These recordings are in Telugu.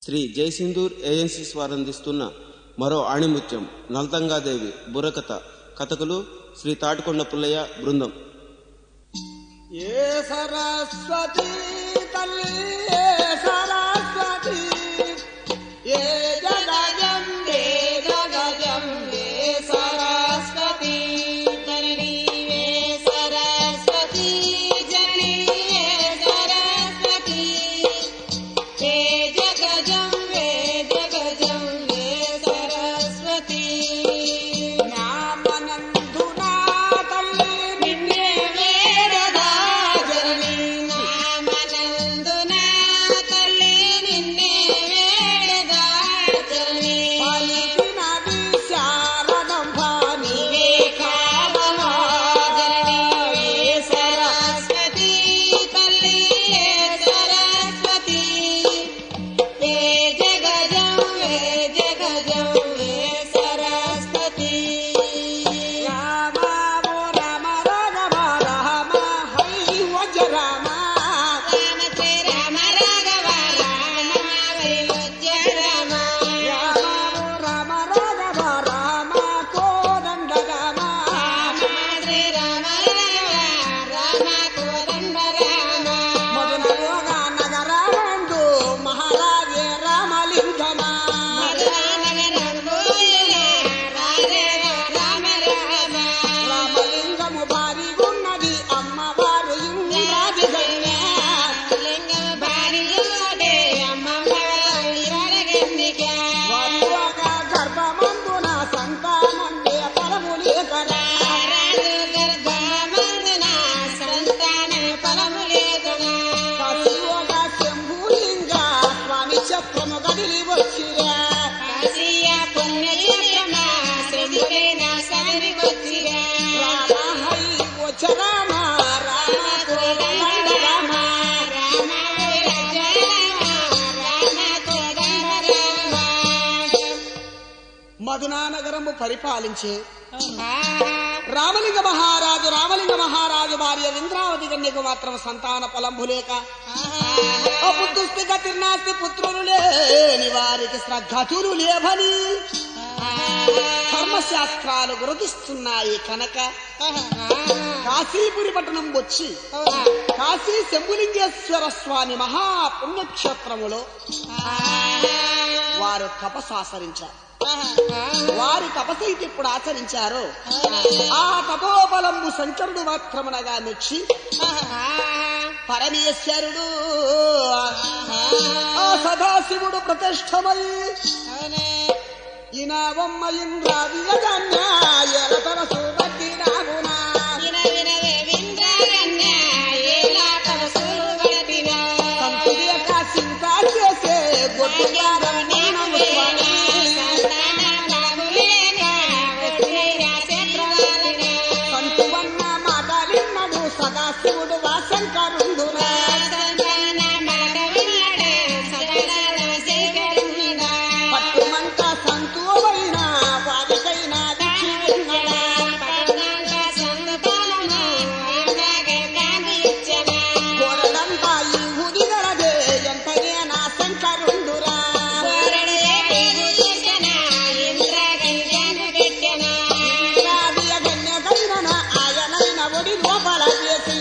శ్రీ జయసింధూర్ ఏజెన్సీస్ వారు అందిస్తున్న మరో ఆణిముత్యం నల్తంగాదేవి బుర్రకథ కథకులు శ్రీ తాటికొండ పుల్లయ్య బృందం ఏ సరస్వతి తల్లి ఏ సరస్వతి ఏ జగజం ఏ జగజం ఏ సరస్వతి తల్లి వే సరస్వతి జనని వే సరస్వతి వే జగజం వే జగజం వే సరస్వతి నామనందునా తల్లి నిన్నే వేడదా జనని నామనందున తల్లి నిన్నే వేడదా జనని పలికినది శారదంబ నీవే కావమా జనని వే సరస్వతి తల్లి వే సరస్వతి వే జగజం వే జగజం వే సరస్వతి రామ ఓ రామ రాఘవ రామ హరి వజ రామ రామ శ్రీ రామ రాఘవ రామ హరి వజ్ర రామ రామ ఓ రామ రాఘవ రామ కోదండ రామ రామ శ్రీ రామ రాఘవ రామ కోదండ రామ మధునలోక నగరమందు మహారాజే రామలింగమా రామలింగము భారీగున్నది అమ్మవారు ఇంద్రాది గణ్య వారి ఒక గర్భమందున సంతానందే ఫలము లేకరా కసి ఒక శంభులింగ స్వామి చక్రము గదిలి వచ్చిరా రామ హై వచ్చ రామ రామ కోదండ రామ మధునానగరము పరిపాలించే రామలింగ మహారాజు రామలింగ మహారాజు భార్య ఇంద్రావతి కన్యకు మాత్రం సంతాన ఫలంబు లేక బుద్ధుస్తి గతిర్నాస్తి పుత్రులు లేని వారికి శ్రద్ధతులు లేవని ధర్మశాస్త్రాలు గురుతిస్తున్నాయి కనుక కాశీపురి పట్టణం వచ్చి కాశీ శంభులింగేశ్వర స్వామి మహాపుణ్యక్షేత్రములో వారు తపస్సాచరించారు వారి తపస్సు ఇప్పుడు ఆచరించారో ఆ తపోబలంబు శంకరుడు మాత్రమునగా మెచ్చి పరమేశ్వరుడు ఆ సదాశివుడు ప్రతిష్టమై ఇనవమ్మ ఇంద్రాదియగన్యాయలతర సుభక్తి రాగునా సంతుడి యొక్క చింతా చేసే గొడ్డుగారం నీనము స్వామి సంతువన్న మాటలిన్నడు సదాశివుడు వాసంకరుండునా పట్టుమంట సంతువైన వారికైనా దిక్షి ఉన్నడా గోడలంతా ఈ ఉదిగలదే ఎంతనే నా శంకరుండురా ఇంద్రాదియగన్యకైన ఆయనైన ఒడి లోపల చేసి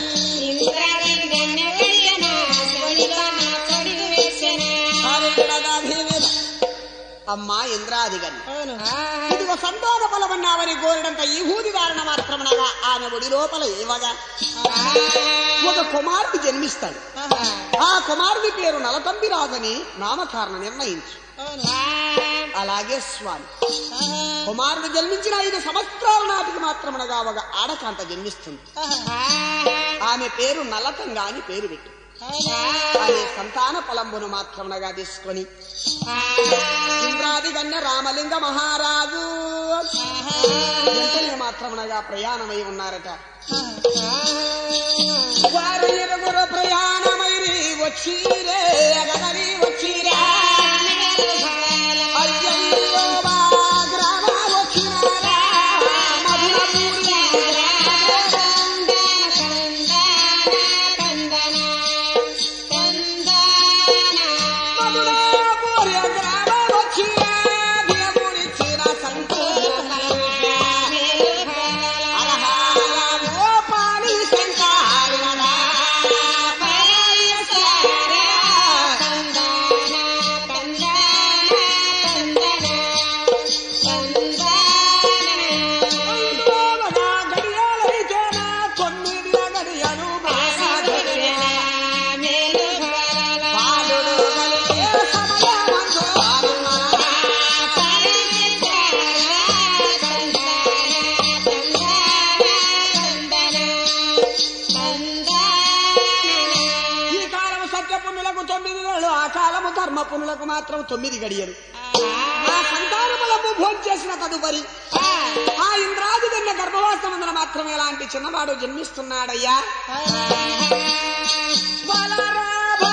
హరికులదాభివిద. అమ్మా ఇంద్రాదిగన్ ఇదిగో సంతాన ఫలమన్నావని గోరడంత ఈ ఊది కారణ మాత్రమనగా ఆమె ఒడి లోపల ఏవగా ఒక కుమారుడు జన్మిస్తాడు ఆ కుమారుడి పేరు నలతంబి రాజని నామకరణ నిర్ణయించు అలాగే స్వామి కుమారుడు జన్మించిన ఐదు సంవత్సరాల నాటికి మాత్రమనగా ఒక ఆడకాంత జన్మిస్తుంది ఆమె పేరు నలతంగా అని పేరు పెట్టు ఆమె సంతాన ఫలంబును మాత్రమనగా తీసుకొని ఇంద్రాది గన్య రామలింగ మహారాజు వెంటనే మాత్రమనగా ప్రయాణమై ఉన్నారట వారు ఇరుగురు ప్రయాణమైరి వచ్చిరే అగగరి వచ్చిరా అయ్యయ్యో మా గ్రామ వచ్చినారా మధురపూరి మధురాపురి కొరకు మాత్రం తొమ్మిది గడియలు ఆ సంతాన బలము భోంచేసిన తదుపరి ఆ ఇంద్రాది కన్న గర్భవాసముందున మాత్రం ఎలాంటి చిన్నవాడు జన్మిస్తున్నాడయ్యా బలరా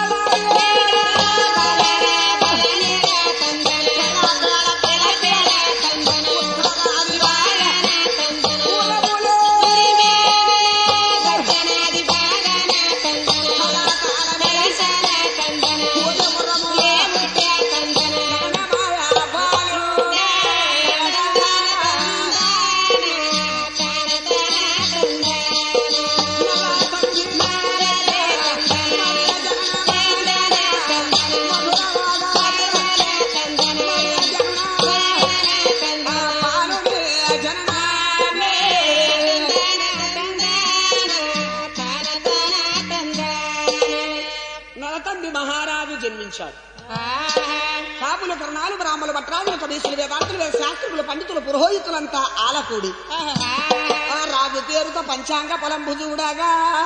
నలతండి మహారాజు జన్మించాడు కాపుల కర్ణాలు బ్రాహ్మణులు భట్రాజులు కవీసులు వేదాంతులు వేద శాస్త్రులు పండితులు పురోహితులంతా ఆలకూడి ఆ రాజు పేరుతో పంచాంగ ఫలంబు చూడగా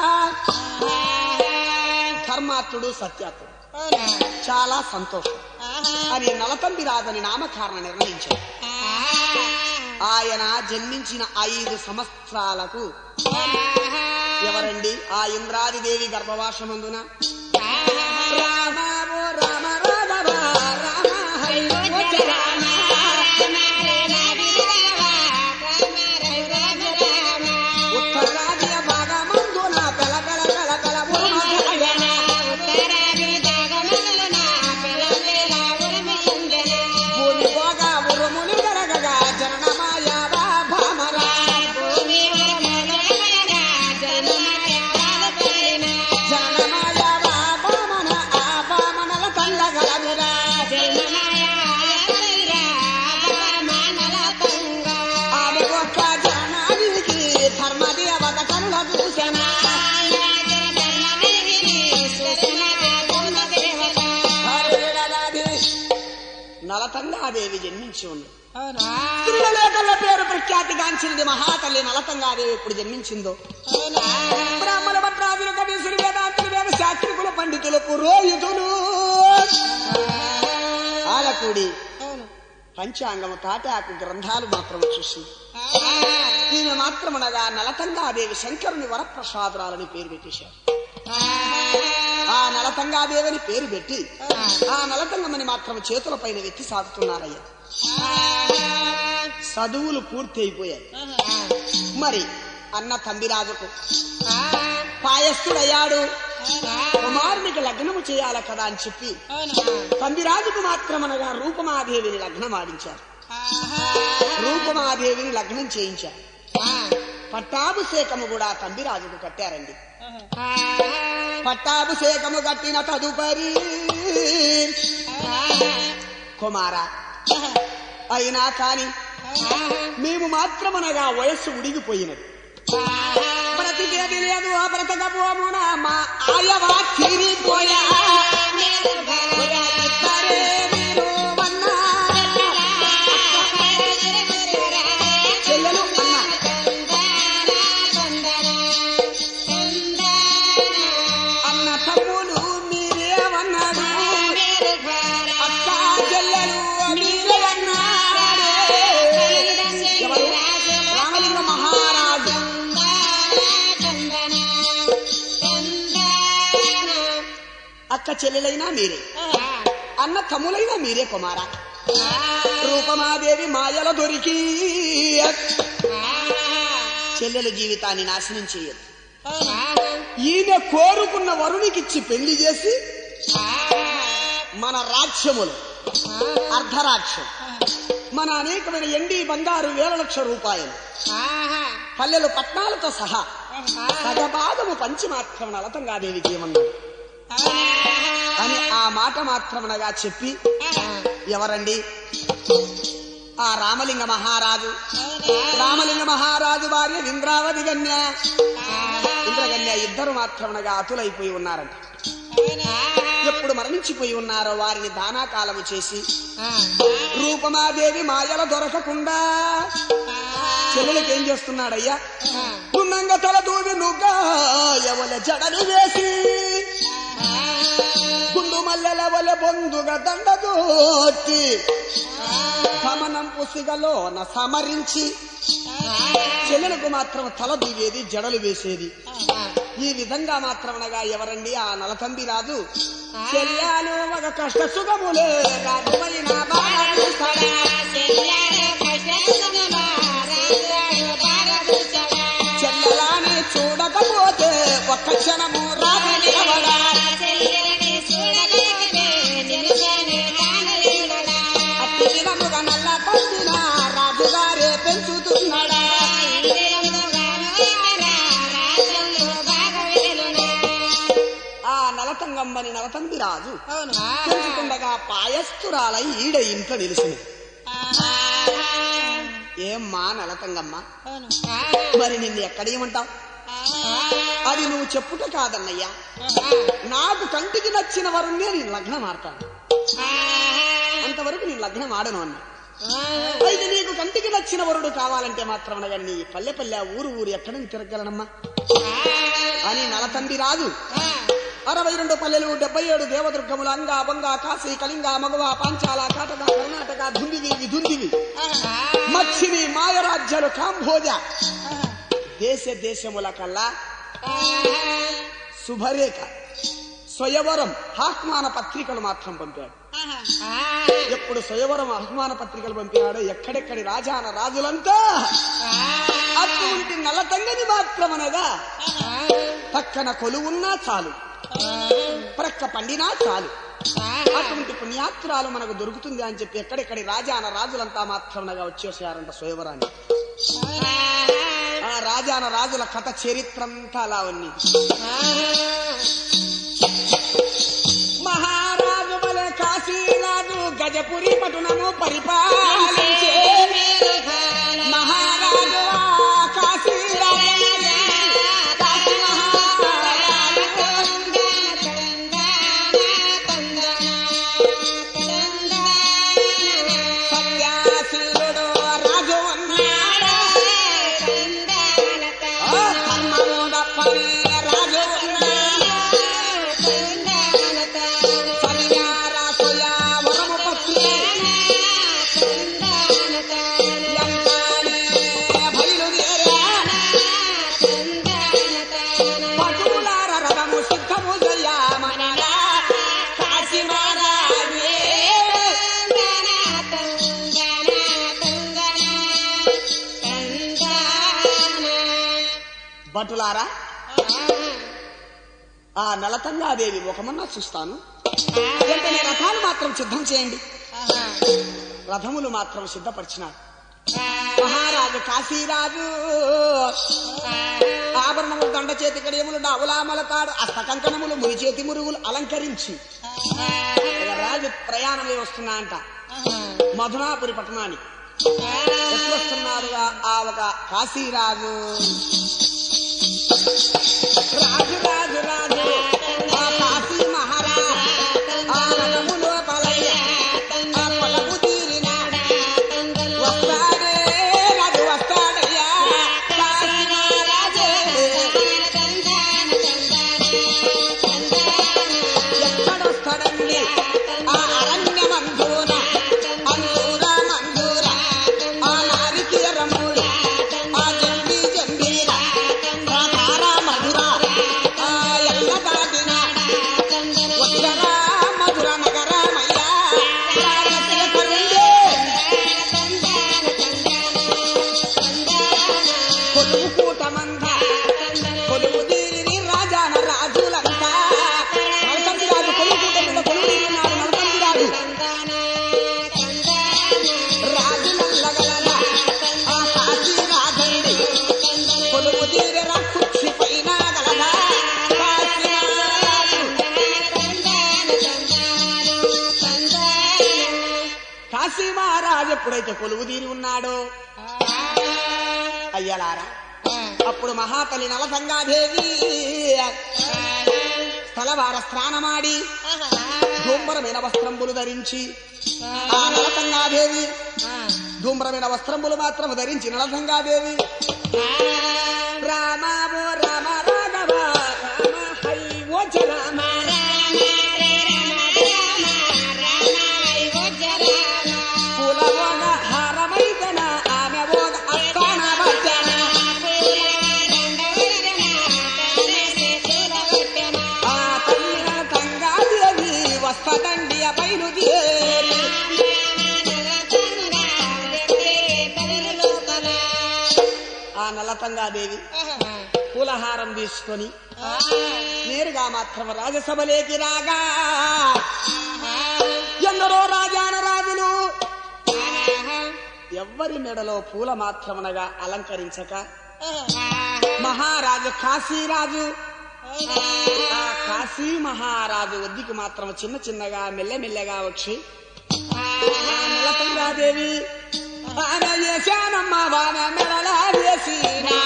ధర్మాత్ముడు సత్యాత్ముడు చాలా సంతోషం అని నలతంబి రాజని నామకారణ నిర్ణయించాడు ఆయన జన్మించిన ఐదు సంవత్సరాలకు ఎవరండి ఆ ఇంద్రాది దేవి గర్భవాసమందున రామ ఓ రామ రాఘవ రామ హరి ఓ రామ ఉత్తరాదియ భాగమందున పెల పెల పెల పెల ఉరుమగలయన. భూమి పోగా ఉరుములు గరగగా జననమాయావా భామరా. జననమాయావా భామన ఆ భామనల తండగలదురా. ఆమె ఒక్క జనానికి ధర్మదేవత కనుల చూసెనా. హరిడగాది. నలతంగాదేవి జన్మించి ఉంది తిరుమలేఖల పేరు ప్రఖ్యాతిగాంచినది మహాతల్లి నలతంగాదేవి ఎప్పుడు జన్మించిందో బ్రాహ్మణ భట్రాదులు కవీసులు వేదాంతులు వేద శాస్త్రికులు పండితులు పురోహితులు ఆలకూడి పంచాంగము తాటాకు గ్రంథాలు మాత్రం చూసి ఈమె మాత్రమునగా నలతంగాదేవి శంకరుని వరప్రసాదురాలని పేరు పెట్టేశారు ఆ నలతంగాదేవిని పేరు పెట్టి ఆ నలతంగమని మాత్రం చేతుల పైన వెత్తి సాగుతున్నారయ్య చదువులు పూర్తి అయిపోయాయి మరి అన్న తంబిరాజుకు పాయస్థుడయ్యాడు కుమారునికి లగ్నము చేయాల కదా అని చెప్పి తంబిరాజుకు మాత్రమనగా రూపమాదేవిని లగ్నం ఆడించారు రూపమాదేవిని లగ్నం చేయించారు పట్టాభిషేకము కూడా తంబిరాజుకు కట్టారండి పట్టాభిషేకము కట్టిన తదుపరి కుమార అయినా కాని మేము మాత్రమనగా వయస్సు ఉడిగిపోయినది బ్రతికేది లేదు ఆ బ్రతకపోమున మా ఆయవా తీరిపోయా ఇద్దరే మీరు వన్నా. చెల్లెలు అన్నా అన్న తమ్ములు మీరేమన్నారు అక్క చెల్లెలు మీరే అన్నారు ఎవరు రామలింగ మహారాజు అక్క చెల్లెలైనా మీరే అన్న తమ్ములైనా మీరే కుమార రూపమాదేవి మాయల దొరికి చెల్లెల జీవితాన్ని నాశనం చేయదు ఈయన కోరుకున్న వరునికిచ్చి పెళ్లి చేసి మన రాజ్యములు అర్ధరాజ్యం మన అనేకమైన ఎండి బంగారు వేల లక్ష రూపాయలు పల్లెలు పట్నాలతో సహా సగభాగము పంచి మాత్రం నలతంగాదేవికి ఏమన్నాడు అని ఆ మాట మాత్రమనగా చెప్పి ఎవరండి ఆ రామలింగ మహారాజు రామలింగ మహారాజు భార్య ఇంద్రావతి గన్య ఇంద్రగన్య ఇద్దరు మాత్రమనగా అతులైపోయి ఉన్నారంట ఎప్పుడు మరణించిపోయి ఉన్నారో వారిని దానాకాలము చేసి రూపమాదేవి మాయల దొరకకుండా చెల్లెలకి ఏం చేస్తున్నాడయ్యా ఉన్నంగ తల దూవి నుగ్గా ఎవల జడలు వేసి గుండు మల్లెల వలె బొందుగా దండదోటి గమనం పుసిగలోన సమరించి చెల్లెలకు మాత్రం తల దిగేది జడలు వేసేది ఈ విధంగా మాత్రమనగా ఎవరండి ఆ నలతంబి రాజు చెల్లాలు ఒక కష్ట సుఖములే రాజువైన బాలకృష్ణుడా. చెల్లెలాని చూడకపోతే ఒక్క క్షణము రాజు నిలవడా అట్టి విధముగా నల్ల పందిన రాజుగారే పెంచుతున్నాడా ఆ నలతంగమ్మని నలతంబి రాజు పెంచుతుండగా పాయస్తురాలై ఈడ ఇంట్లో నిలిచింది ఏమ్మా నలతంగమ్మ మరి నిన్ను ఎక్కడేయమంటావు అది నువ్వు చెప్పుట కాదన్నయ్యా నాకు కంటికి నచ్చిన వరుణ్ణే నేను లగ్నం ఆడతాను అంతవరకు నేను లగ్నం ఆడను అన్నా అయితే నీకు కంటికి నచ్చిన వరుడు కావాలంటే మాత్రం అనగా నీ పల్లె పల్లె ఊరు ఊరు ఎక్కడికి తిరగలనమ్మా అని నలతంబి రాజు అరవై రెండు పల్లెలు డెబ్బై ఏడు దేవదుర్గములు అంగా బొంగ కాశీ కళింగ మగవ పాంచాల కాటక కర్ణాటక దుందివి విధుందివి మచ్చిని మాయరాజ్యాలు కాంభోజ దేశ దేశముల కల్లా శుభరేఖ స్వయవరం ఆహ్వాన పత్రికలు మాత్రం పంపాడు ఎప్పుడు స్వయవరం ఆహ్వాన పత్రికలు పంపినాడో ఎక్కడెక్కడి రాజాన రాజులంతా అటువంటి నల్లతంగని మాత్రమనగా పక్కన కొలువున్నా చాలు ప్రక్క పండినా చాలు అటువంటి పుణ్యాత్రాలు మనకు దొరుకుతుంది అని చెప్పి ఎక్కడెక్కడి రాజాన రాజులంతా మాత్రమనగా వచ్చేసారంట స్వయవరాన్ని ఆ రాజాన రాజుల కథ చరిత్రంతా అలా ఉంది మహారాజు వలె కాశీరాజు గజపురి పటునము పరిపాలించే మహారాజు ఆ కాశీరాజు కాశీ మహారాజు సత్యాశీలుడు రాజు ఉన్నాడు ఆ ధర్మముడప్పని రాజు ఉన్నాడు సన్యారాసుయ వరము పత్రి ఎంతానే బయలుదేరా పటులార రథము సిద్ధము జయామనగా కాశీ మహారాజే భటులారా ఆ నలతంగాదేవి ముఖమన్నా చూస్తాను వెంటనే రథాలు మాత్రం సిద్ధం చేయండి రథములు మాత్రం సిద్ధపరిచినారు మహారాజు కాశీరాజు ఆభరణములు దండ చేతి కడియములు డావులామలతాడు అస్తకంకణములు మురి చేతి మురుగులు అలంకరించి ఇక రాజు ప్రయాణమే వస్తున్నా అంట మధునాపురి పట్టణానికి ఎప్పుడు వస్తున్నారుగా ఆ ఒక కాశీరాజు రాజు రాజు రాజు ఆ కాశీ మహారాజ్ ఆ రథములో పలయ్య ఆ పొలము తీరినాడు వస్తాడే రాజు వస్తాడయ్యా కాశీ మహారాజే ఎక్కడొస్తాడండి ఆ అరణ్య మంధూర అంధూర మంధూర ఆ నారికి రమ్ముడు ఆ జంబి జంబీర సాకార మధుర ఆ ఎల్ల దాటిన ఉత్తర మధుర నగరమయ్య రాజశేఖరుండే కొలువు కూటమంద కొలువు తీరి రాజాన రాజులంతా నలకంది రాజు కొలువు కూట మీద కొలువు తీరినాడు నలకంది రాజు రాజులల్లగలల ఆ కాశీ రాజండి కొలువు తీరరా కుక్షి పైన గలదా కాశీ రాజు కాశీ మహారాజు ఎప్పుడైతే కొలువు తీరి ఉన్నాడో అయ్యలారా అప్పుడు మహాతల్లి నలసంగాదేవి తలవార స్నానమాడి ధూమ్రమైన వస్త్రంబులు ధరించి ఆ నలసంగాదేవి ధూమ్రమైన వస్త్రంబులు మాత్రం ధరించి నలసంగాదేవి రామావో రామ రాఘవ రామ హై ఓ రామ నల్లతంగాదేవి పూలహారం తీసుకొని నేరుగా మాత్రం రాజసభలేకి రాగా ఎందరో రాజాన రాజులు ఎవ్వరి మెడలో పూల మాత్రమునగా అలంకరించక మహారాజు కాశీరాజు ఆ కాశీ మహారాజు వద్దికి మాత్రం చిన్న చిన్నగా మెల్లమెల్లగా వచ్చి ఆ నలతంగాదేవి ఆమె చేశానమ్మ వాన మెడలా వేసి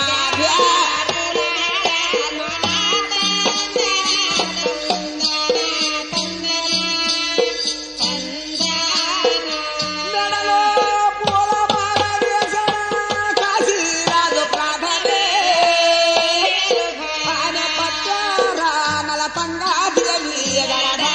మెడలో పూల మాల వేసిన కాశీరాజు ప్రాధనే ఆమె పట్టారా నలతంగాదేవి ఎగరడా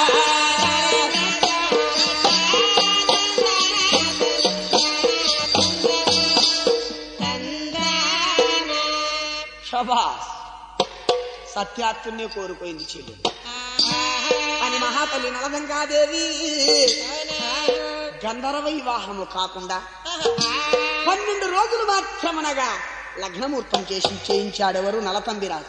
షబాస్ సత్యాత్తునే కోరుకోయింది చెల్లి అని మహాతల్లి నలదంగాదేవి గంధర్వ వివాహము కాకుండా పన్నెండు రోజులు మాత్రమనగా లగ్నమూర్తం చేసి చేయించాడెవరు నలతంబిరాజు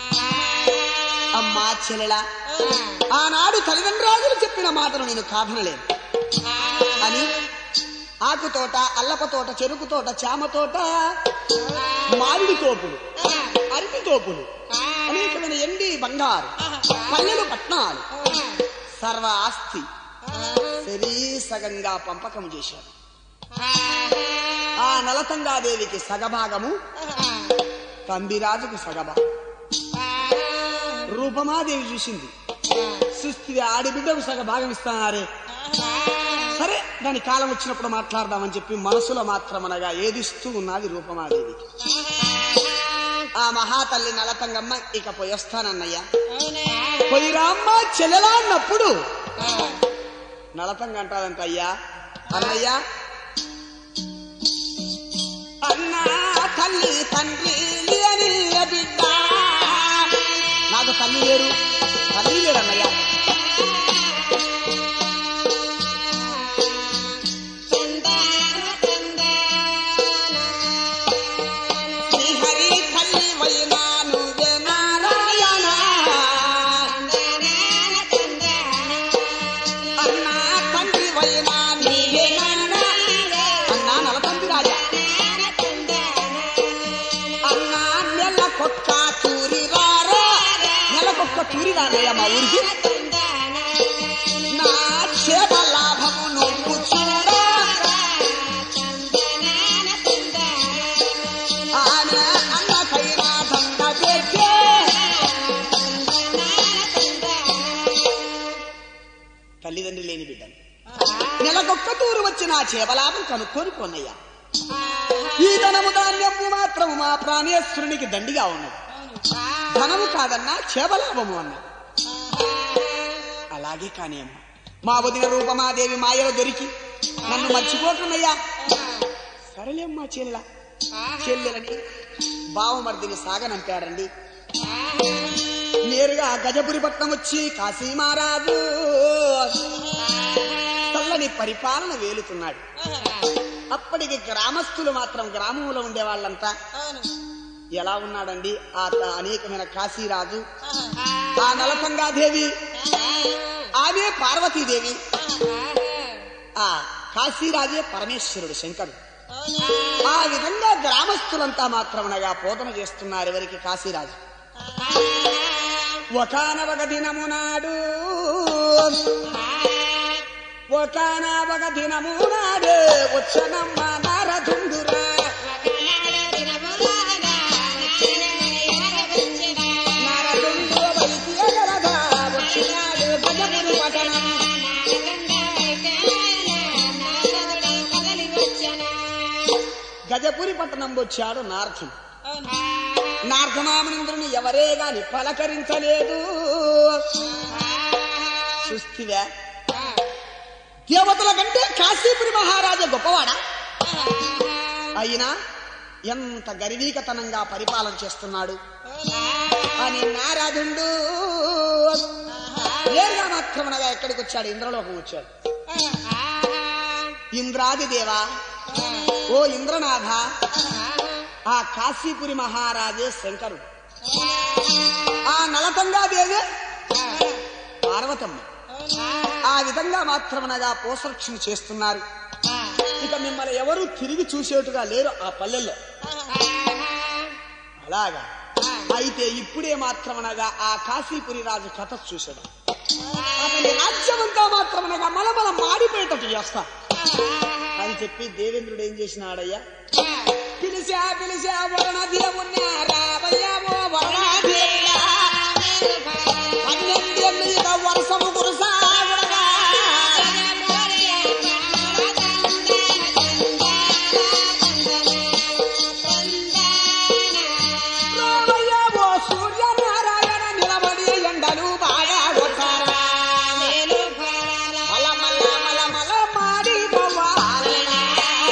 అమ్మా చెల్లెల ఆనాడు తల్లిదండ్రులు చెప్పిన మాటను నేను కాదనలేను అని ఆకు తోట అల్లప తోట చెరుకు తోట చామ తోట మామిడి తోపులు అరటి తోపులు అనేకమైన ఎండి బంగారు పల్లెలు పట్నాలు సర్వ ఆస్తి సరీ సగంగా పంపకం చేశాడు ఆ నలతంగాదేవికి సగభాగము తంబిరాజుకు సగభాగం రూపమాదేవి చూసింది సుస్థి ఆడిబిడ్డకు సగ భాగం ఇస్తున్నారే సరే దాని కాలం వచ్చినప్పుడు మాట్లాడదామని చెప్పి మనసులో మాత్రమనగా ఏదిస్తూ ఉన్నది రూపమాదేవికి ఆ మహాతల్లి నలతంగమ్మ ఇక పోయొస్తానన్నయ్యా పోయిరామ్మ చెల్లెలా అన్నప్పుడు నలతంగ అంటాదంట అయ్యా అన్నయ్యా అన్నా తల్లి తండ్రి లేని బిడ్డ నాకు తల్లి లేరు తల్లి లేరు అన్నయ్య శ్రీహరి తల్లి వైనా నువ్వే నారాయణ అన్నా తండ్రి వైనా నీవే నాన్న అన్నా నలతంది రాజా అన్నా నెలకొక్క తూరి రారా నెలకొక్క తూరి రానయ్య మా ఊరికి నా చేత లాభము నువ్వు చూడా ఆమె అన్నకైనా దండ పెట్టే తల్లిదండ్రి లేని బిడ్డను నెలకొక్క తూరు వచ్చిన ఆ చేపలాభం కనుక్కొని పోన్నయ్యా ఈ ధనము ధాన్యము మాత్రము మా ప్రాణేశ్వరునికి దండిగా ఉన్నది ధనము కాదన్నా చేపలాభము అన్నా అలాగే కానీ అమ్మ మా వదిన రూపమాదేవి మాయలో దొరికి నన్ను మర్చిపోకున్నయ్యా సరేలేమ్మా చెల్ల చెల్లెలని బావమర్దిని సాగనంపాడండి నేరుగా గజపురి పట్నం వచ్చి కాశీ మహారాజు చల్లని పరిపాలన వేలుతున్నాడు అప్పటికి గ్రామస్తులు మాత్రం గ్రామంలో ఉండే వాళ్ళంతా ఎలా ఉన్నాడండి ఆ త- అనేకమైన కాశీరాజు ఆ నలకంగాదేవి ఆమె పార్వతీదేవి ఆ కాశీరాజే పరమేశ్వరుడు శంకరుడు ఆ విధంగా గ్రామస్తులంతా మాత్రమనగా పోతన చేస్తున్నారు ఎవరికి కాశీరాజు ఒకనొక దినము నాడు ఒకనొక దినము నాడు వచ్చనమ్మ నారదుండురా నారదుండు వైద్య గలదా వచ్చినాడు గజపురి పట్టణం గజపురి పట్టణం వచ్చాడు నారదుడు నారదమామనందుని ఎవరే గాని పలకరించలేదు చూస్తివే దేవతల కంటే కాశీపురి మహారాజా గొప్పవాడా అయినా ఎంత గర్వీకతనంగా పరిపాలన చేస్తున్నాడు అని నారాధుండు నేరుగా మాత్రమనగా ఎక్కడికి వచ్చాడు ఇంద్రలోకం వచ్చాడు ఇంద్రాది దేవా ఓ ఇంద్రనాథ ఆ కాశీపురి మహారాజే శంకరుడు ఆ నలతంగాదేవి పార్వతమ్మ ఆ విధంగా మాత్రమనగా పోసరక్షణ చేస్తున్నారు ఇక మిమ్మల్ని ఎవరు తిరిగి చూసేట్టుగా లేరు ఆ పల్లెల్లో అలాగా అయితే ఇప్పుడే మాత్రమనగా ఆ కాశీపురి రాజు కథ చూశాడు అతని రాజ్యమంతా మాత్రమనగా మలమల మాడిపోయేటట్టు చేస్తా అని చెప్పి దేవేంద్రుడు ఏం చేసినాడయ్యా పిలిచా పిలిచా వరణ దేవుణ్ణి రావయ్యావో వరణ దేవుడా పన్నెండు మీద వర్షము కురసాగుడగా రావయ్యావో సూర్యనారాయణ నిలబడి ఎండలు బాగా కొట్టారా మల మల మల మల మాడి గవ్వాలనా.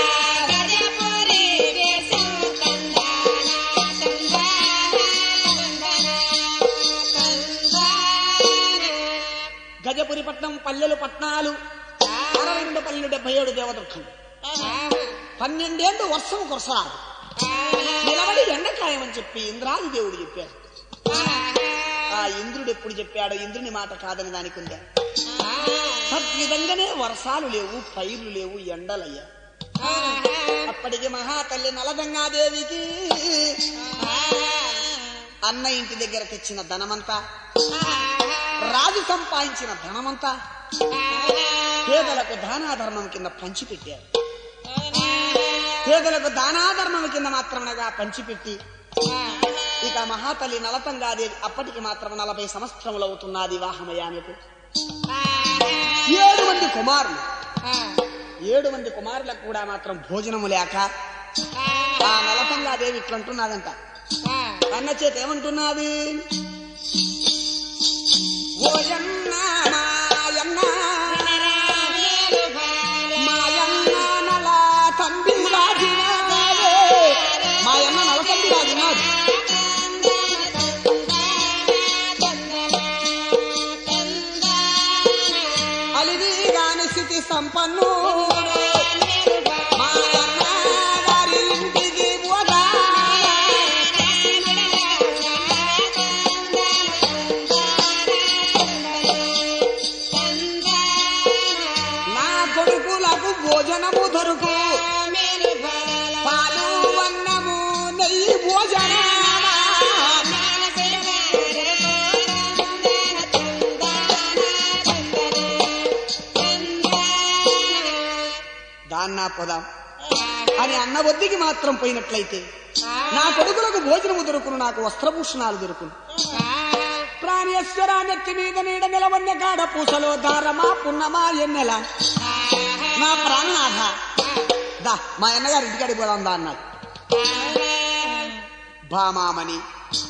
గజపురి పట్నం పల్లెలు పట్నాలు అరవై రెండు పల్లెలు డెబ్బై ఏడు దేవదుర్గం పన్నెండేళ్లు వర్షం కురసాడు నిలబడి ఎండకాయమని చెప్పి ఇంద్రాది దేవుడు చెప్పాడు ఆ ఇంద్రుడు ఎప్పుడు చెప్పాడు ఇంద్రుని మాట కాదని దానికి ఉందా తద్విధంగానే వర్షాలు లేవు పైర్లు లేవు ఎండలయ్యా అప్పటికి మహాతల్లి నలగంగాదేవికి అన్న ఇంటి దగ్గర తెచ్చిన ధనమంతా రాజు సంపాదించిన ధనమంతా పేదలకు దానాధర్మం కింద పంచిపెట్టారు పేదలకు దానాధర్మం కింద మాత్రమనగా పంచిపెట్టి ఇక మహాతల్లి నలతంగాదేవి అప్పటికి మాత్రం నలభై సంవత్సరములు అవుతున్నది వివాహమయానికి ఏడు మంది కుమారులు ఏడు మంది కుమారులకు కూడా మాత్రం భోజనము లేక ఆ నలతంగాదేవి ఇట్లంటున్నదంట అన్న చేత ఏమంటున్నది ఓయన్న మాయన్న మాయన్న నల తంబి రాజినాడే మాయన్న నల తంబి రాజినాడు అలిది గాని స్థితి సంపన్నుడు మాయన్న గారి ఇంటికి పోగా నా కొడుకులకు భోజనము దొరుకు పాలు అన్నము నెయ్యి భోజనమా దాన్నా పొదాం అని అన్న వద్దికి మాత్రం పోయినట్లయితే నా కొడుకులకు భోజనము దొరుకును నాకు వస్త్రభూషణాలు దొరుకును ప్రాణేశ్వర నెత్తి మీద నీడ నిలవన్న కాడ పూసలో దారమా పున్నమా ఎన్నెల నా ప్రాణనాథ దా మా అన్నగారి ఇంటికాడికి పోదాం దా అన్నాడు భామామణి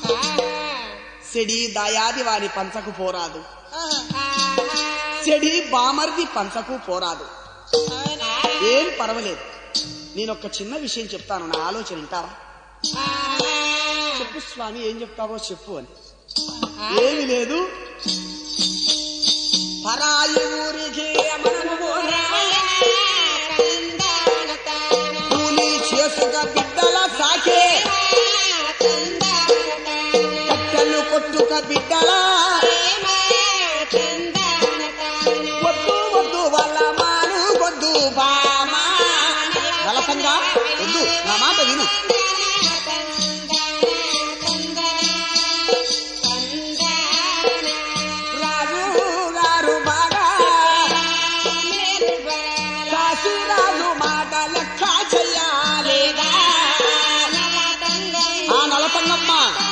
సెడి దయాది వారి పంచకు పోరాదు చెడి బామర్ది పంచకు పోరాదు ఏం పర్వాలేదు నేను ఒక చిన్న విషయం చెప్తాను నా ఆలోచన వింటావా చెప్పు స్వామి ఏం చెప్తావో చెప్పు అని ఏమి లేదు పరాయి ఊరికి మనము పోరా. కూలి చేసుక బిడ్డల సాకే కట్టెలు కొట్టుక బిడ్డల వద్దు వద్దు వాళ్ళ మాను వద్దు బామా బలసంగా వద్దు నా మాట విను రాజు గారు బాగా కాశీరాజు మాట లెక్క చెయ్యాలేదా ఆ నలపంగమ్మ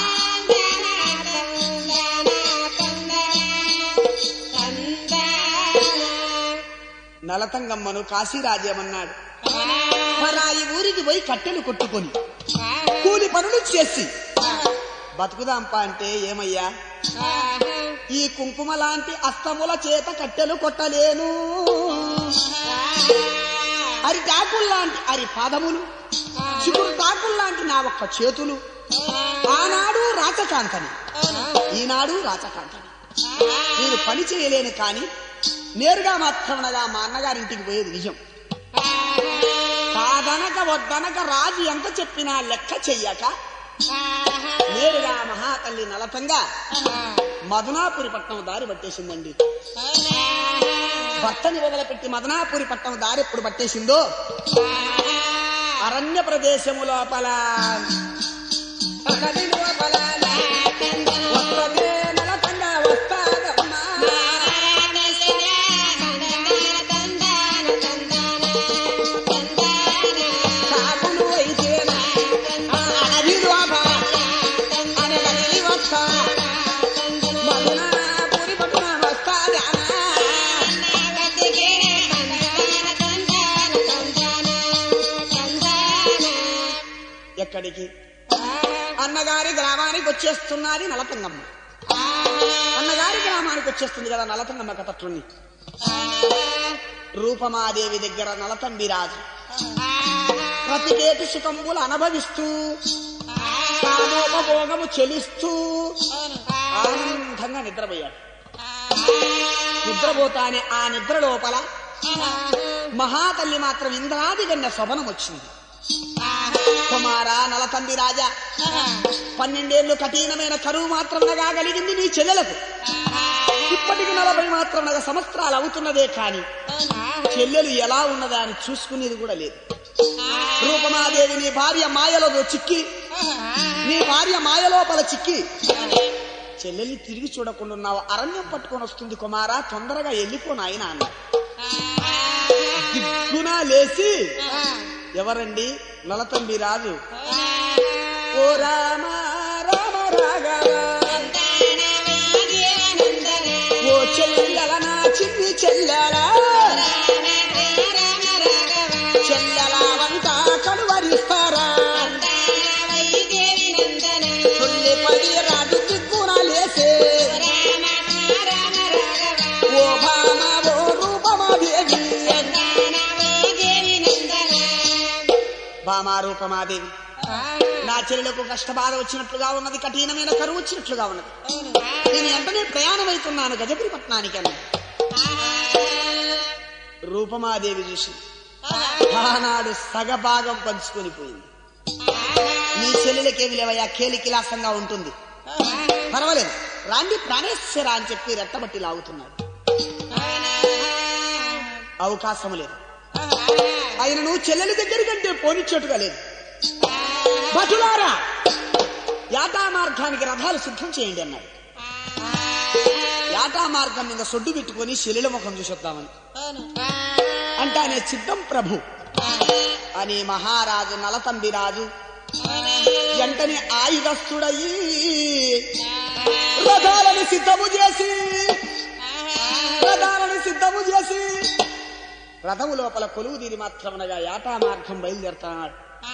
నలతంగమ్మను కాశీరాజేమన్నాడు పరాయి ఊరికి పోయి కట్టెలు కొట్టుకొని కూలి పనులు చేసి బతుకుదాంపా అంటే ఏమయ్యా ఈ కుంకుమ లాంటి అస్తముల చేత కట్టెలు కొట్టలేను అరి లాంటి అరి పాదములు చిగురు లాంటి నా ఒక్క చేతులు ఆనాడు రాచకాంతని ఈనాడు రాచకాంతని నేను పని చేయలేను కానీ నేరుగా మాత్రమనగా మా అన్నగారింటికి పోయేది నిజం కాదనక వద్దనక రాజు ఎంత చెప్పినా లెక్క చెయ్యక నేరుగా మహాతల్లి నలతంగా మదనాపురి పట్నం దారి పట్టేసిందండి భర్తని వదిలిపెట్టి మదనాపురి పట్నం దారి ఎప్పుడు పట్టేసిందో అరణ్య ప్రదేశము లోపల నది లోపల వస్త్రమే నలతంగా వస్తాదమ్మా. కాకులు అయితేనా నది లోపల అనగని వస్తా మదనాపురి పట్నం వస్తాదమ్మా. ఎక్కడికి అన్నగారి గ్రామానికి వచ్చేస్తున్నది నలతంగమ్మ అన్నగారి గ్రామానికి వచ్చేస్తుంది కదా నలతంగమ్మ కథట్లుంది రూపమాదేవి దగ్గర నలతంబి రాజు ప్రతికేటి సుఖంబులు అనుభవిస్తూ కామోపభోగము చెలిస్తూ ఆనందంగా నిద్రపోయాడు నిద్రపోతానే ఆ నిద్ర లోపల మహాతల్లి మాత్రం ఇంద్రాది గన్న శోభనం వచ్చింది కుమారా నలతంబి రాజా పన్నెండేళ్లు కఠినమైన కరువు మాత్రమనగా కలిగింది నీ చెల్లెలకు ఇప్పటికి నలభై మాత్రమనగా సంవత్సరాలు అవుతున్నదే కాని చెల్లెలు ఎలా ఉన్నదా అని చూసుకునేది కూడా లేదు రూపమాదేవి నీ భార్య మాయలో చిక్కి నీ భార్య మాయలోపల చిక్కి చెల్లెల్ని తిరిగి చూడకుండా ఉన్నావు అరణ్యం పట్టుకొని వస్తుంది కుమారా తొందరగా వెళ్ళిపో నాయన అన్న దిగ్గున లేచి ఎవరండి నలతంబి రాజు ఓ రామ రామ రాఘవ ఓ చెల్లెల నా చిన్ని చెల్లెల చెల్లెల వంట కలువరిస్తారా తుల్లి పడి రాజు దిగ్గున లేసే ఓ భామ ఓ రూపమాదేవి భామా రూపమాదేవి నా చెల్లెలకు కష్టబాధ వచ్చినట్లుగా ఉన్నది కఠినమైన కరువు వచ్చినట్లుగా ఉన్నది నేను వెంటనే ప్రయాణం అవుతున్నాను గజపురి పట్టణానికి అన్న రూపమాదేవి చూసి ఆనాడు సగభాగం పంచుకొని పోయింది నీ చెల్లెలకేమి లేవయ్యా కేలికిలాసంగా ఉంటుంది పర్వాలేదు రాండి ప్రాణేశ్వర అని చెప్పి రెట్టబట్టి లాగుతున్నాడు అవకాశం లేదు ఆయన నువ్వు చెల్లెలి దగ్గరికంటే పోనిచ్చేట్టుగా లేదు భటులారా యాటా మార్గానికి రథాలు సిద్ధం చేయండి అన్నాడు యాటా మార్గం మీద సొడ్డు పెట్టుకొని శిలిల ముఖం చూసొద్దామని అంటానే సిద్ధం ప్రభు అని మహారాజు నలతంబి రాజు వెంటనే ఆయుధస్తుడయి రథాలను సిద్ధము చేసి రథాలను సిద్ధము చేసి రథము లోపల కొలువు తీరి మాత్రమనగా యాటా మార్గం బయలుదేరుతున్నాడు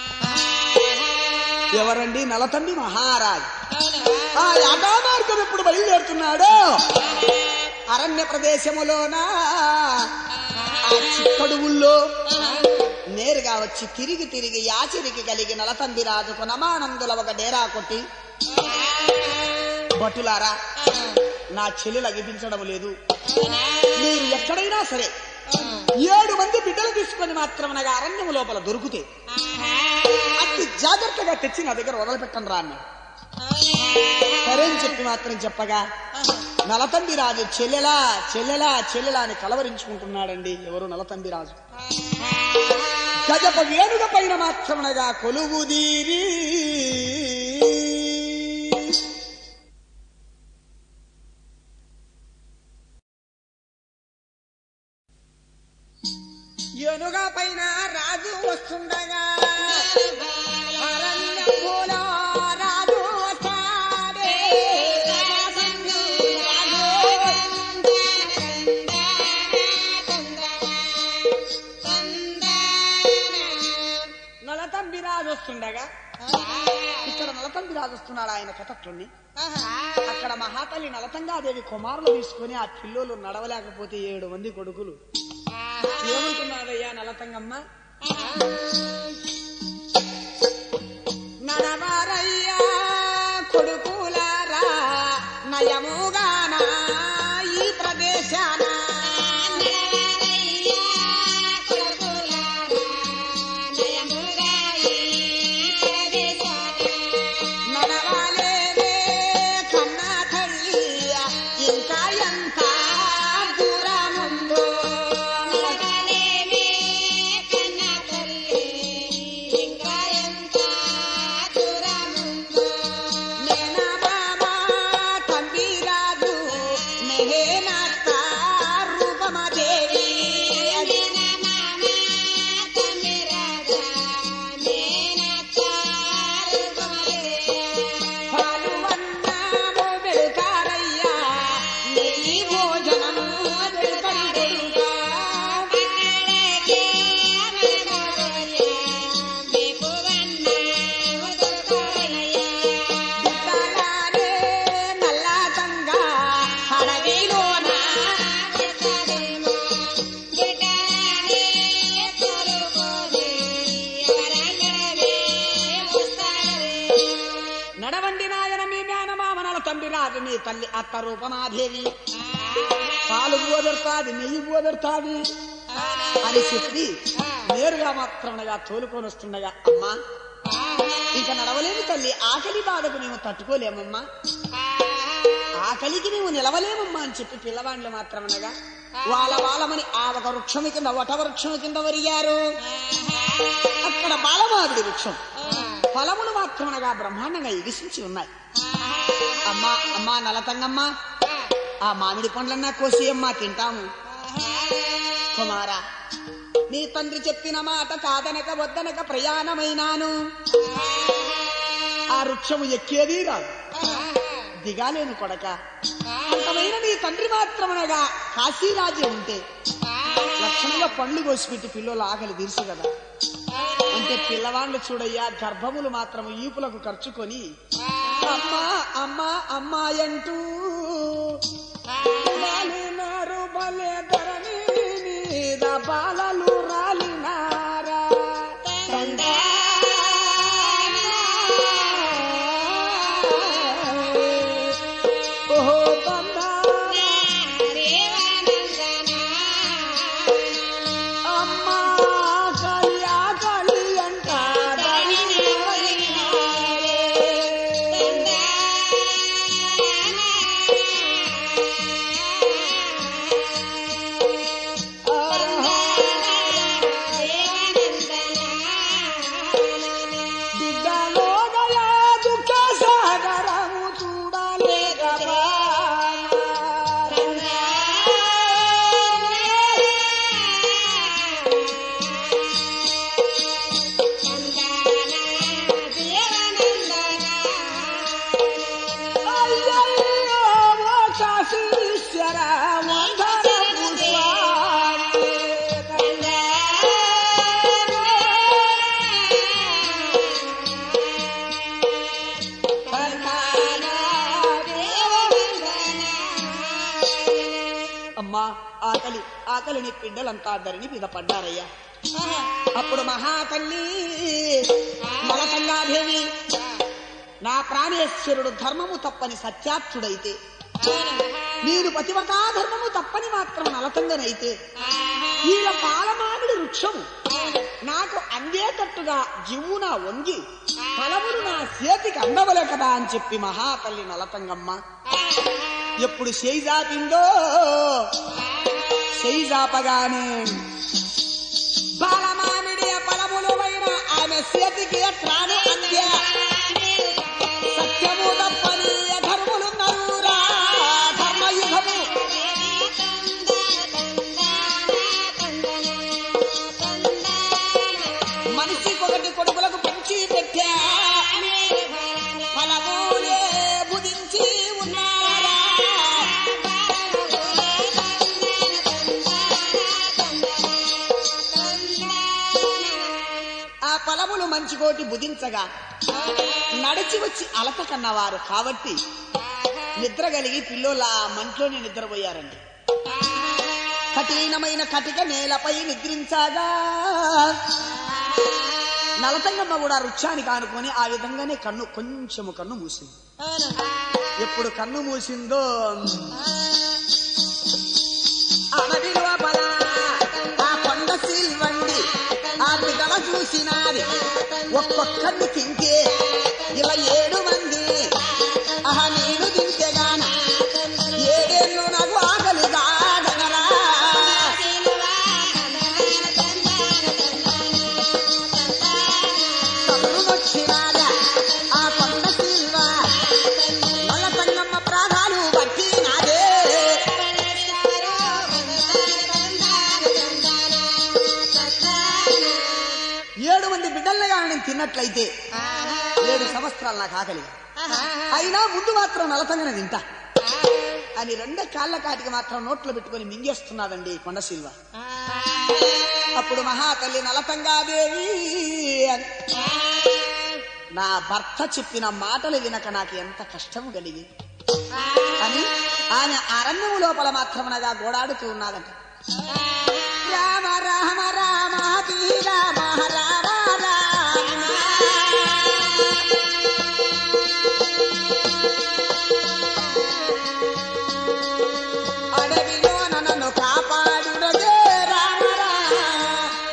ఎవరండి నలతంబి మహారాజు ఆ యాటా మార్గం ఎప్పుడు బయలుదేరుతున్నాడో అరణ్య ప్రదేశములోన ఆ చిక్కడువుల్లో నేరుగా వచ్చి తిరిగి తిరిగి యాచిరికి కలిగి నలతంబి రాజుకు నమానందుల ఒక డేరా కొట్టి భటులారా నా చెల్లెలు అగిపించడం లేదు మీరు ఎక్కడైనా సరే ఏడు మంది బిడ్డలు తీసుకొని మాత్రమనగా అరణ్యం లోపల దొరికితే అతి జాగ్రత్తగా తెచ్చి నా దగ్గర వదిలిపెట్టను రా అన్నాడు సరే అని చెప్పి మాత్రం చెప్పగా నలతంబి రాజు చెల్లెలా చెల్లెలా చెల్లెలా అని కలవరించుకుంటున్నాడండి ఎవరు నలతంబి రాజు గజప వేణుగ పైన మాత్రమనగా కొలువుదీరి ఏనుగ పైన రాజు వస్తుండగా అరణ్యములో రాజు వస్తాడే. నలతంబి రాజు వస్తుండగా ఇక్కడ నలతంబి రాజు వస్తున్నాడు ఆయన కథట్లుని అక్కడ మహాతల్లి నలతంగాదేవి కుమారులు తీసుకుని ఆ పిల్లోలు నడవలేకపోతే ఏడు మంది కొడుకులు ఏమంటున్నారయ్యా నలతంగమ్మ నడవారయ్యా కొడుకులారా నయముగానా ఈ ప్రదేశాన తల్లి అత్త రూపమాదేవి పాలు పోదెడతాది నెయ్యి పోదెడతాది అని చెప్పి నేరుగా మాత్రమనగా తోలుకొని వస్తుండగా అమ్మా ఇక నడవలేము తల్లి ఆకలి బాధకు మేము తట్టుకోలేమమ్మా ఆకలికి మేము నిలవలేమమ్మా అని చెప్పి పిల్లవాళ్ళు మాత్రమనగా వాళ్ళ వాళ్ళమని ఆ ఒక వృక్షము కింద వట వృక్షము కింద వరిగారు అక్కడ బాలమావిడి వృక్షం ఫలములు మాత్రమనగా బ్రహ్మాండంగా ఎగిసించి ఉన్నాయి అమ్మా అమ్మా నలతంగమ్మ ఆ మామిడి పండ్లన్నా కోసి అమ్మా తింటాము కుమారా నీ తండ్రి చెప్పిన మాట కాదనక వద్దనక ప్రయాణమైనాను ఆ వృక్షము ఎక్కేది రాదు దిగాలేను కొడక అంతమైన నీ తండ్రి మాత్రమనగా కాశీరాజ్యం ఉంటే లక్షణంగా పండ్లు కోసిపెట్టి పిల్లలు ఆకలి తీర్చు కదా అంటే పిల్లవాళ్ళు చూడయ్యా గర్భములు మాత్రం ఈపులకు ఖర్చుకొని అమ్మా అమ్మా అమ్మాయంటూ బాలినారు బలే ధరణి మీద బాలలు రాలినారా ఓహో తందారా అమ్మా కలి ఆకలి అంట బిడ్డలో దయా దుఃఖ సాగరము చూడలేకపా అయ్యయ్యో ఓ కాశీశ్వర వందనము స్వామి. అమ్మా ఆకలి ఆకలిని పిండలంతా ధరిని మీద పడ్డారయ్యా అప్పుడు మహాతల్లి మలకంగాదేవి నా ప్రాణేశ్వరుడు ధర్మము తప్పని సత్యార్థుడైతే నేను పతివ్రతా ధర్మము తప్పని మాత్రం నలతంగనైతే ఈయన పాలమామిడి వృక్షము నాకు అందేటట్టుగా జివ్వున వంగి ఫలములు నా చేతికి అందవలే కదా అని చెప్పి మహాతల్లి నలతంగమ్మ ఎప్పుడు చేయి జాపిందో చేయి జాపగానే బాలమామిడి ఫలములు పైన ఆమె చేతికి త్రాను అందే సత్యము తప్పని ధర్ములు నరురా ధర్మయుగము మనిషికొకటి కొడుకులకు పెంచి పెట్టా ఫలములే బుధించి ఉన్నారా ఆ ఫలములు మంచి కోటి బుధించగా నడిచి వచ్చి అలక కన్నవారు కాబట్టి నిద్ర కలిగి పిల్లోల ఆ మంట్లోనే నిద్రపోయారండి కఠినమైన కటిక నేలపై నిద్రించగా నలతంగమ్మ కూడా వృక్షానికి ఆనుకొని ఆ విధంగానే కన్ను కొంచెము కన్ను మూసింది ఎప్పుడు కన్ను మూసిందో అడవి లోపల ఆ కొండ సిల్వండి ఆ బిడ్డల చూసినాది ఒక్కొక్కరిని తింటే ఇలా ఏడు మంది ఆహా నేను తింటేగాన ఏడేళ్ళు నాకు ఆకలి కాదనరా తమ్ముడొచ్చినాగా ఆ కొండ సిల్వ నల్ల తంగమ్మ ప్రాణాలు బట్టి నాదే ఏడు మంది బిడ్డల్ని కానీ నేను తిన్నట్లయితే ఏడు సంవత్సరాలు నాకు ఆకలి అయినా ముందు మాత్రం నలతంగానే తింటా అని రెండే కాళ్ళ కాటికి మాత్రం నోట్లో పెట్టుకొని మింగేస్తున్నాదండి కొండ సిల్వ అప్పుడు మహాతల్లి నలతంగాదేవి అని నా భర్త చెప్పిన మాటలు వినక నాకు ఎంత కష్టము కలిగి అని ఆయన అరణ్యము లోపల మాత్రమనగా గోడాడుతూ ఉన్నదంట రామ రామ రామ తీర రామ రామ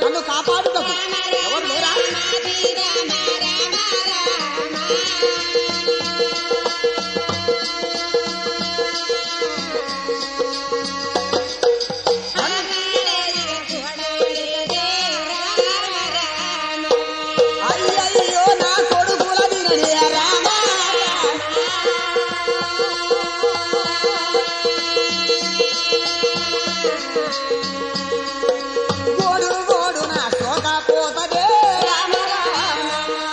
నన్ను కాపాడుటకు ఎవరు లేరా అయ్యయ్యో నా కొడుకుల వినడే రామ గోడు గోడు నా శోక పోతదే రామ రామ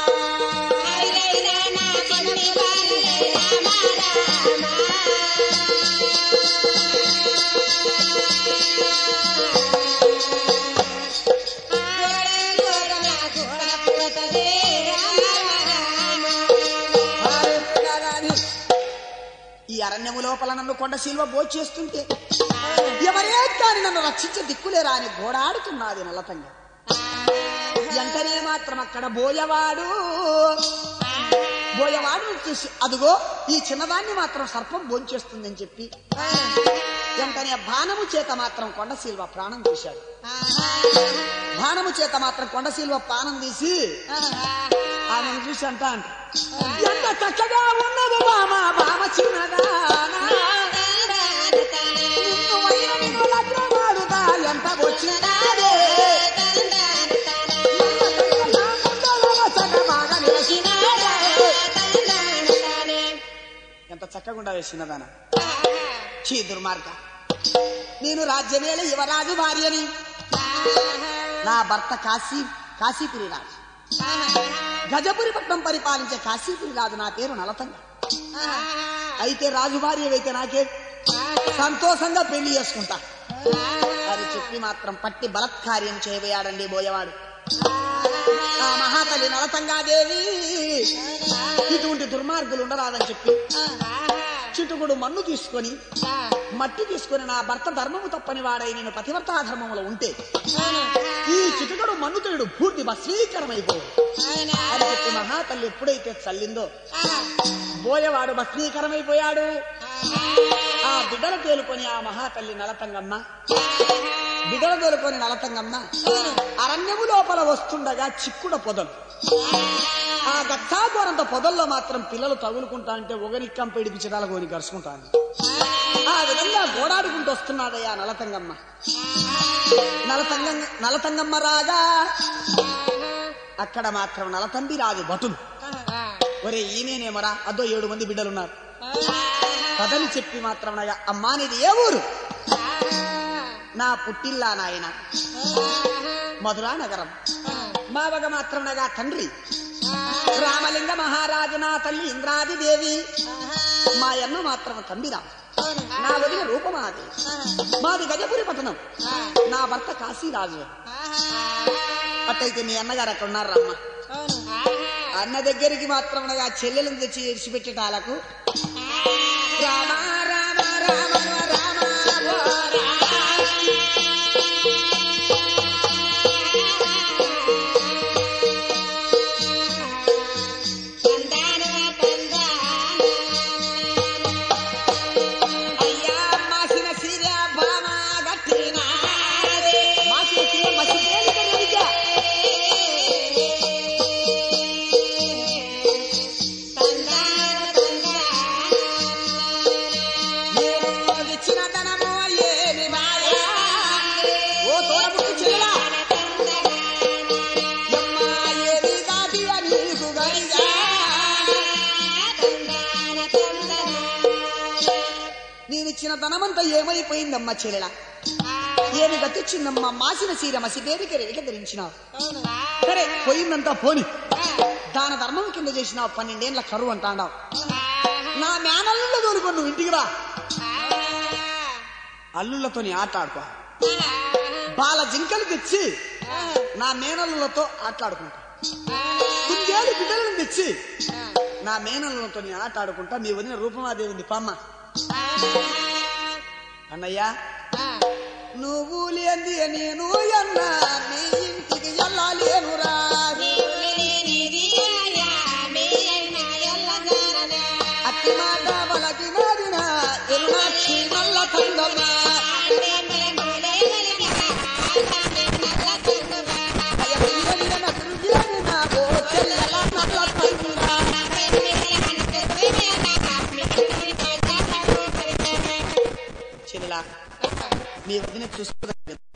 అని ఈ అరణ్యము లోపల నన్ను కొండ శిల్వ భోచేస్తుంటే ఎవరే కానీ నన్ను రక్షించే దిక్కులేరా అని గోడాడుతున్నది నల్లతంగా వెంటనే మాత్రం అక్కడ బోయవాడు బోయవాడు చూసి అదుగో ఈ చిన్నదాన్ని మాత్రం సర్పం భోంచేస్తుందని చెప్పి వెంటనే బాణము చేత మాత్రం కొండ శిల్వ ప్రాణం తీశాడు బాణము చేత మాత్రం కొండ శిల్వ ప్రాణం తీసి ఆమెను చూసి అంట అంట ఎంత చక్కగా ఉన్నది బామ బామ చిన్నదానా నిన్ను వైన నిన్ను లగ్నమాడుతా ఎంత వచ్చినాడే నా ముందర వసన బాగా నిలచినాడే. ఎంత చక్కగా వేసినదాన చీ దుర్మార్గ నేను రాజ్యమేళ యువరాజు భార్యని నా భర్త కాశీ కాశీపురి రాజు గజపురి పట్నం పరిపాలించే కాశీపురి రాజు నా పేరు నలతంగ అయితే రాజు భార్య అయితే నాకే సంతోషంగా పెళ్లి చేసుకుంటా అని చెప్పి మాత్రం పట్టి బలత్కార్యం చేయబోయాడండి బోయవాడు ఆ మహాతల్లి నలతంగాదేవి ఇటువంటి దుర్మార్గులు ఉండరాదని చెప్పి చిటుకుడు మన్ను తీసుకొని మట్టి తీసుకొని నా భర్త ధర్మము తప్పని వాడై నేను పతివర్తా ధర్మములో ఉంటే ఈ చిటుకుడు మన్నుతోడు పూర్తి భస్మీకరమైపోవు అని చెప్పి మహాతల్లి ఎప్పుడైతే చల్లిందో బోయవాడు భస్మీకరమైపోయాడు ఆ బిడ్డలు తేలుకొని ఆ మహాతల్లి నలతంగమ్మ బిడ్డలు తేలుకొని నలతంగమ్మ అరణ్యము లోపల వస్తుండగా చిక్కుడ పొదలు ఆ గచ్చాకోరంత పొదల్లో మాత్రం పిల్లలు తగులుకుంటా అంటే ఒకరిక్కం పిడిపించడాల కోని గరుచుకుంటాను ఆ విధంగా గోడాడుకుంటూ వస్తున్నాడయ్యా నలతంగమ్మ నలతంగ నలతంగమ్మ రాగా అక్కడ మాత్రం నలతంబి రాజు భటులు ఒరే ఈయనేనేమరా అదో ఏడు మంది బిడ్డలున్నారు కథని చెప్పి మాత్రం నగా అమ్మా నీది ఏ ఊరు నా పుట్టిల్లా నాయన మధురా నగరం మావగ మాత్రం నగా తండ్రి రామలింగ మహారాజు నా తల్లి ఇంద్రాది దేవి మా అన్న మాత్రం తంబిరా నా వదిన రూపమాది మాది గజపురి పట్టణం నా భర్త కాశీరాజు అట్టయితే మీ అన్నగారు అక్కడ ఉన్నారు రమ్మ అన్న దగ్గరికి మాత్రం అనగా చెల్లెలను తెచ్చి ఇడిచిపెట్టేటాలకు రామ రామ రామ రామ ఓ అయ్యా మాసిన సిర భామ గట్టినాడే మాసిన సిర మసి తేలిక నేను ఇచ్చిన ధనము ఏమి మాయా ఓ తోడబుట్టు చెల్లెలా యమ్మా ఏది దాటియ నీకు గడిగా నేనిచ్చిన ధనమంతా ఏమైపోయిందమ్మా చెల్లెలా ఏమి గతిచ్చిందమ్మా మాసిన సీర మసి పేరుకి రేఖ ధరించినావు సరే పోయిందంతా పోని దాన ధర్మం కింద చేసినావు పన్నెండేళ్ల కరువు అంటాడావు నా మేనల్లుల్లో దొరుకు నువ్వు ఇంటికి రా అల్లుళ్ళతోని ఆట ఆడుకో బాల జింకలు తెచ్చి నా మేనల్లులతో ఆటలాడుకుంటా కుందేలు బిడ్డలను తెచ్చి నా మేనల్లులతో ఆట ఆడుకుంటా మీ వదిన రూపమాదేవి ఉంది పామ్మ అన్నయ్యా నువ్వు లేంది నేను అన్నా నీ ఇంటికి వెళ్ళలేనురా అట్టి మాట వలకి నాదిన ఎరునాక్షి నల్ల తంగమ్మ చెల్లెలా మీ వదిన చూసుకోదా